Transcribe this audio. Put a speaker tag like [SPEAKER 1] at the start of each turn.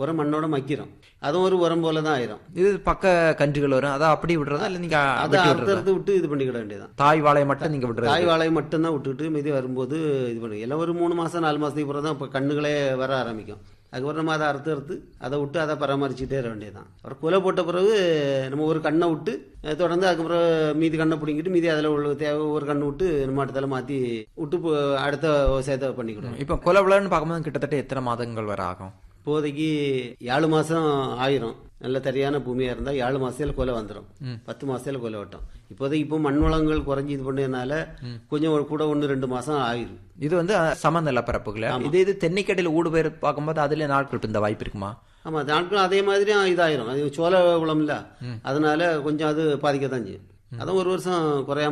[SPEAKER 1] உரம் மண்ணோட மக்கிறோம் அதுவும் ஒரு உரம் போல தான் ஆயிரும்
[SPEAKER 2] இது பக்க கன்றுகள் வரும் அதை அப்படி விடுறதா இல்ல நீங்க
[SPEAKER 1] அதை
[SPEAKER 2] வெட்டி
[SPEAKER 1] அறுத்து
[SPEAKER 2] விடுறதா
[SPEAKER 1] அறுத்து விட்டு இது பண்ணிக்கிட வேண்டியதான்
[SPEAKER 2] தாய் வாழையை மட்டும் நீங்க விடுறது
[SPEAKER 1] தாய் வாழையை மட்டும்தான் விட்டுட்டு மீதி வரும்போது இது பண்ணி எல்லாம் ஒரு மூணு மாசம் நாலு மாசத்துக்கு அப்புறம் தான் இப்போ கண்ணுகளே வர ஆரம்பிக்கும் அதுக்கப்புறம் நம்ம அதை அறுத்து அறுத்து அதை விட்டு அதை பராமரிச்சுட்டே இருக்க வேண்டியதுதான் அப்புறம் குலை போட்ட பிறகு நம்ம ஒரு கண்ணை விட்டு அஹ், தொடர்ந்து அதுக்கப்புறம் மீதி கண்ணை பிடிங்கிட்டு மீதி அதில் உள்ள தேவை ஒரு கண்ணு விட்டு நம்ம இடத்துல மாற்றி விட்டு இப்போ அடுத்த விவசாயத்தை பண்ணிக்கிடுவோம்
[SPEAKER 2] இப்ப கொலை விளையான்னு பார்க்கும்போது கிட்டத்தட்ட எத்தனை மாதங்கள் வரை ஆகும்
[SPEAKER 1] இப்போதைக்கு ஏழு மாசம் ஆயிரும் நல்ல தரியான பூமியா இருந்தா ஏழு மாசத்துல கொலை வந்துடும் பத்து மாசத்துல கொலை வட்டும் இப்போதைக்கு இப்போ மண் வளங்கள் குறைஞ்சி இது பண்ணதுனால கொஞ்சம் ஒரு கூட ஒன்று ரெண்டு மாசம் ஆயிரும்
[SPEAKER 2] இது வந்து அஹ், சம நிலப்பரப்புகள இது இது தென்னைக்கடையில் ஊடு பெயர் பார்க்கும்போது அதுல நாட்கள் இந்த வாய்ப்பு இருக்குமா
[SPEAKER 1] ஆமா நாட்கள் அதே மாதிரி இதாயிரும் அது சோள குளம் இல்ல அதனால கொஞ்சம் அது பாதிக்கத்தான் செய்யும் அதான் ஒரு வருஷம் குறையாம